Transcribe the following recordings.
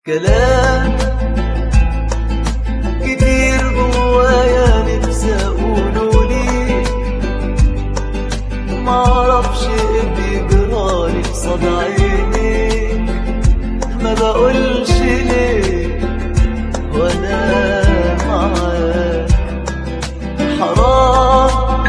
كلام كتير جوايا نفسي اقوله ليك معرفش ايه بيجرالي قصاد عينيك ما بقولش ليه وانا معاك حرام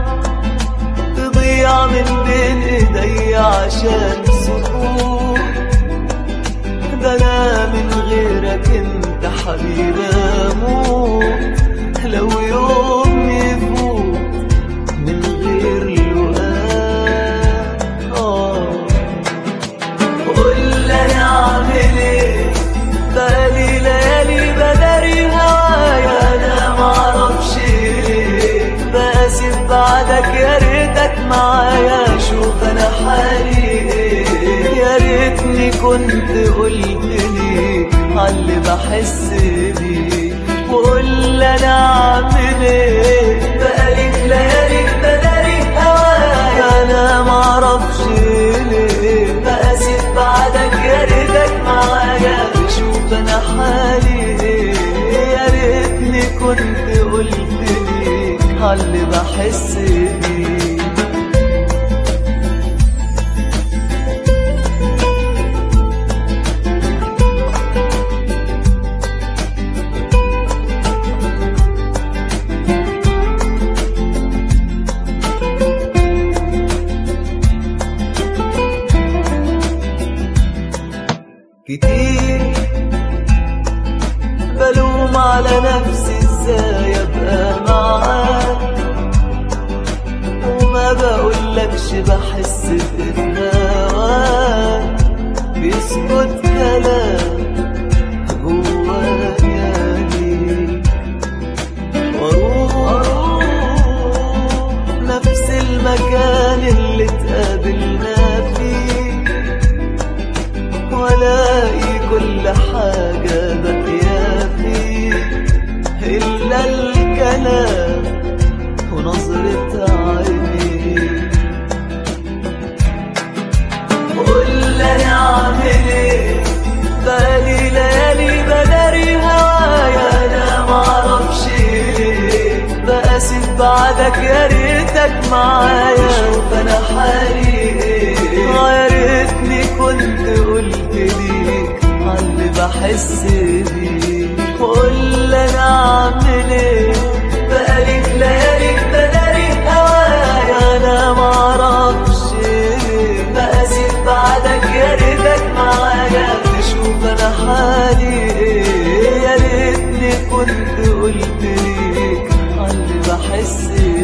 تضيع من بين ايديا عشان سكوت ده انا من غيرك انت حبيبي اموت لو يوم يفوت من غير لقاء آه قول انا اعمل ايه بقالي ليالي بداري هوايا انا معرفش ليه باسف بعدك يا ريتك معايا شوف انا حالي ايه يا ريتني كنت قلت لي عاللي بحس بيه وقول انا اعمل ايه بقالي ليالي بداري هوايا انا معرفش ليه باسف بعدك يا ريتك معايا شوف انا حالي ايه يا ريتني كنت قلت لي عاللي بحس بيه كتير بلوم على نفسي ازاي ابقى معاك وما بقولكش بحس بإفهاك بيسكت كلام جوايا ليه واروح نفس المكان اللي اتقابلنا فيه والاقي كل حاجة باقية فيه إلا الكلام ونظرة عينيه قول انا اعمل ايه بقالي ليالي بداري هوايا انا معرفش ليه بقاسف بعدك يا ريتك معايا شوف انا حالي ايه يا ريتني كنت قلت ليك عاللي بحس بيه قول انا اعمل ايه بقالي ليالي بداري هوايا انا معرفش ليه بقاسف بعدك يا ريتك معايا تشوف انا حالي ايه يا ريتني كنت قلت ليك عاللي بحس